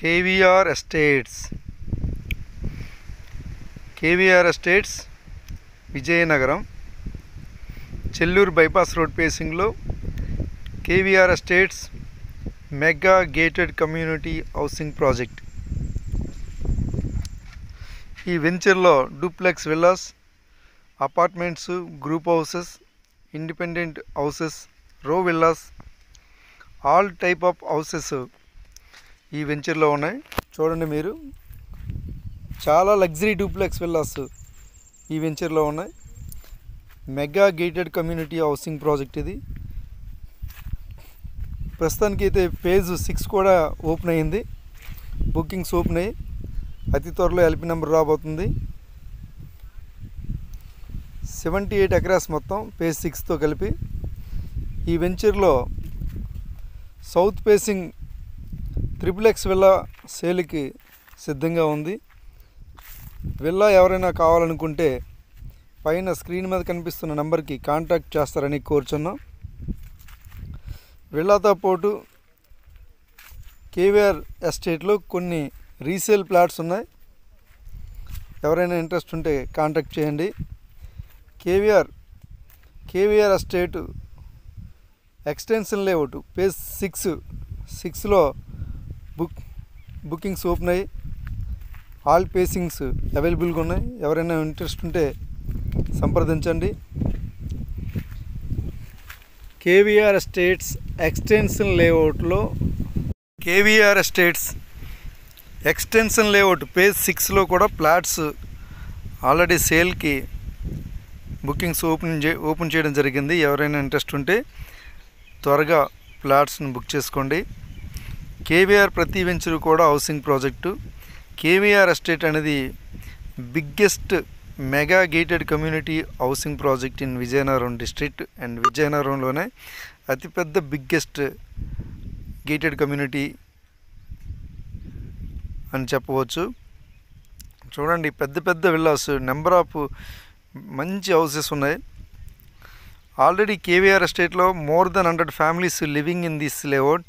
KVR estates KVR estates Vizianagaram Chelluru bypass road పేసింగ్లో KVR estates mega gated community housing project ఈ వెంచర్లో duplex villas apartments group houses independent houses row villas all type of houses ఈ వెంచర్లో ఉన్నాయి చూడండి మీరు చాలా లగ్జరీ డూప్లెక్స్ విల్లాస్ ఈ వెంచర్లో ఉన్నాయి mega gated community housing project ఇది ప్రస్తుతానికి అయితే పేజ్ సిక్స్ కూడా ఓపెన్ అయ్యింది బుకింగ్స్ ఓపెన్ అయ్యి అతి త్వరలో ఎల్పి నెంబర్ రాబోతుంది సెవెంటీ ఎయిట్ ఎకరాస్ మొత్తం పేజ్ సిక్స్తో కలిపి ఈ వెంచర్లో south facing triple X villa సేల్కి సిద్ధంగా ఉంది విల్లా ఎవరైనా కావాలనుకుంటే పైన స్క్రీన్ మీద కనిపిస్తున్న నెంబర్కి కాంటాక్ట్ చేస్తారని కోరుచున్నాం విల్లాతో పాటు కేవీఆర్ ఎస్టేట్లో కొన్ని రీసేల్ ప్లాట్స్ ఉన్నాయి ఎవరైనా ఇంట్రెస్ట్ ఉంటే కాంటాక్ట్ చేయండి KVR KVR estate extension layout phase six సిక్స్లో బుక్ బుకింగ్స్ ఓపెన్ అయ్యి ఆల్ పేసింగ్స్ అవైలబుల్గా ఉన్నాయి ఎవరైనా ఇంట్రెస్ట్ ఉంటే సంప్రదించండి కేవీఆర్ ఎస్టేట్స్ ఎక్స్టెన్షన్ లేఅవుట్లో KVR estates extension layout phase సిక్స్లో కూడా ప్లాట్స్ ఆల్రెడీ సేల్కి బుకింగ్స్ ఓపెన్ చే ఓపెన్ చేయడం జరిగింది ఎవరైనా ఇంట్రెస్ట్ ఉంటే త్వరగా ప్లాట్స్ని బుక్ చేసుకోండి కేవీఆర్ ప్రతి వెంచర్ కూడా హౌసింగ్ ప్రాజెక్టు కేవీఆర్ ఎస్టేట్ అనేది biggest mega gated community housing project in Vizianagaram district and విజయనగరంలోనే అతిపెద్ద బిగ్గెస్ట్ గేటెడ్ కమ్యూనిటీ అని చెప్పవచ్చు చూడండి పెద్ద పెద్ద విల్లాస్ నెంబర్ ఆఫ్ మంచి హౌసెస్ ఉన్నాయి ఆల్రెడీ కేవీఆర్ ఎస్టేట్లో more than hundred families living in this layout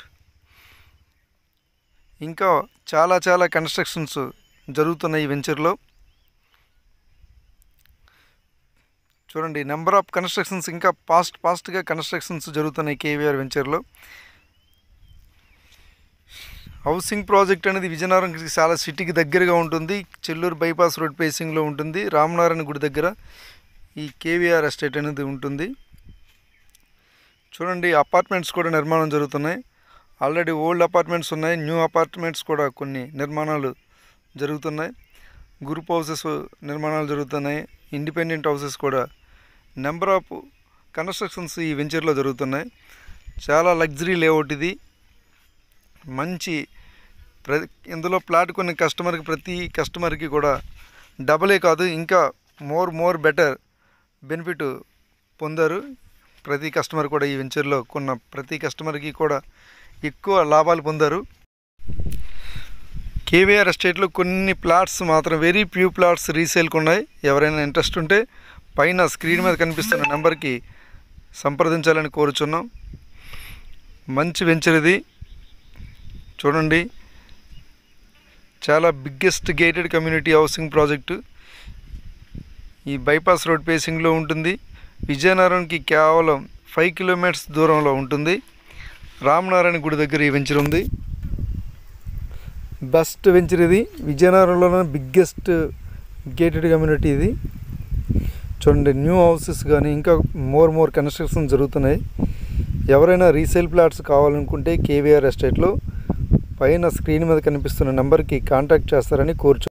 ఇంకా చాలా చాలా కన్స్ట్రక్షన్స్ జరుగుతున్నాయి ఈ వెంచర్లో చూడండి నెంబర్ ఆఫ్ కన్స్ట్రక్షన్స్ ఇంకా ఫాస్ట్ ఫాస్ట్గా కన్స్ట్రక్షన్స్ జరుగుతున్నాయి కేవీఆర్ వెంచర్లో హౌసింగ్ ప్రాజెక్ట్ అనేది విజయనగరంకి చాలా సిటీకి దగ్గరగా ఉంటుంది చెల్లూరు బైపాస్ రోడ్ పేసింగ్లో ఉంటుంది రామనారాయణ గుడి దగ్గర ఈ కేవీఆర్ ఎస్టేట్ అనేది ఉంటుంది చూడండి అపార్ట్మెంట్స్ కూడా నిర్మాణం జరుగుతున్నాయి ఆల్రెడీ ఓల్డ్ అపార్ట్మెంట్స్ ఉన్నాయి న్యూ అపార్ట్మెంట్స్ కూడా కొన్ని నిర్మాణాలు జరుగుతున్నాయి గ్రూప్ హౌసెస్ నిర్మాణాలు జరుగుతున్నాయి ఇండిపెండెంట్ హౌసెస్ కూడా నెంబర్ ఆఫ్ కన్స్ట్రక్షన్స్ ఈ వెంచర్లో జరుగుతున్నాయి చాలా లగ్జరీ లేఅవుట్ ఇది మంచి ప్ర ఇందులో ప్లాట్ కొన్ని కస్టమర్కి ప్రతి కస్టమర్కి కూడా డబలే కాదు ఇంకా మోర్ మోర్ బెటర్ బెనిఫిట్ పొందారు ప్రతి కస్టమర్ కూడా ఈ వెంచర్లో కొన్న ప్రతి కస్టమర్కి కూడా ఎక్కువ లాభాలు పొందారు కేవీఆర్ ఎస్టేట్లో కొన్ని ప్లాట్స్ మాత్రం వెరీ ఫ్యూ ప్లాట్స్ రీసేల్కి ఉన్నాయి ఎవరైనా ఇంట్రెస్ట్ ఉంటే పైన స్క్రీన్ మీద కనిపిస్తున్న నెంబర్కి సంప్రదించాలని కోరుచున్నాం మంచి వెంచర్ ఇది చూడండి చాలా biggest gated community housing project ఈ బైపాస్ రోడ్ పేసింగ్లో ఉంటుంది విజయనగరంకి కేవలం ఫైవ్ కిలోమీటర్స్ దూరంలో ఉంటుంది రామనారాయణ గుడి దగ్గర ఈ వెంచర్ ఉంది బెస్ట్ వెంచర్ ఇది విజయనగరంలోనే బిగ్గెస్ట్ గేటెడ్ కమ్యూనిటీ ఇది చూడండి న్యూ హౌసెస్ కానీ ఇంకా మోర్ మోర్ కన్స్ట్రక్షన్ జరుగుతున్నాయి ఎవరైనా రీసేల్ ప్లాట్స్ కావాలనుకుంటే కేవీఆర్ ఎస్టేట్లో పైన స్క్రీన్ మీద కనిపిస్తున్న నెంబర్కి కాంటాక్ట్ చేస్తారని కోరుచు